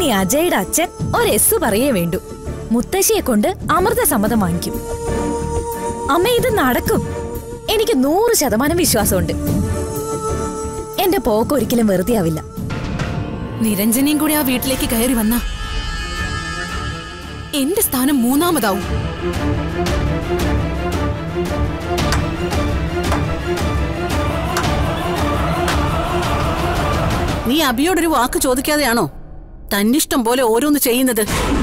ഇനി അജയുടെ അച്ഛൻ ഒരു എസ് പറയേ വേണ്ടു മുത്തശ്ശിയെ കൊണ്ട് അമൃത സമ്മതം വാങ്ങിക്കും അമ്മ ഇത് നടക്കും എനിക്ക് നൂറ് ശതമാനം വിശ്വാസമുണ്ട് എന്റെ പോക്ക് ഒരിക്കലും വെറുതെ ആവില്ല നിരഞ്ജനയും കൂടി ആ വീട്ടിലേക്ക് കയറി വന്ന എന്റെ സ്ഥാനം മൂന്നാമതാവും നീ അബിയോടൊരു വാക്ക് ചോദിക്കാതെയാണോ തന്നിഷ്ടം പോലെ ഓരോന്ന് ചെയ്യുന്നത്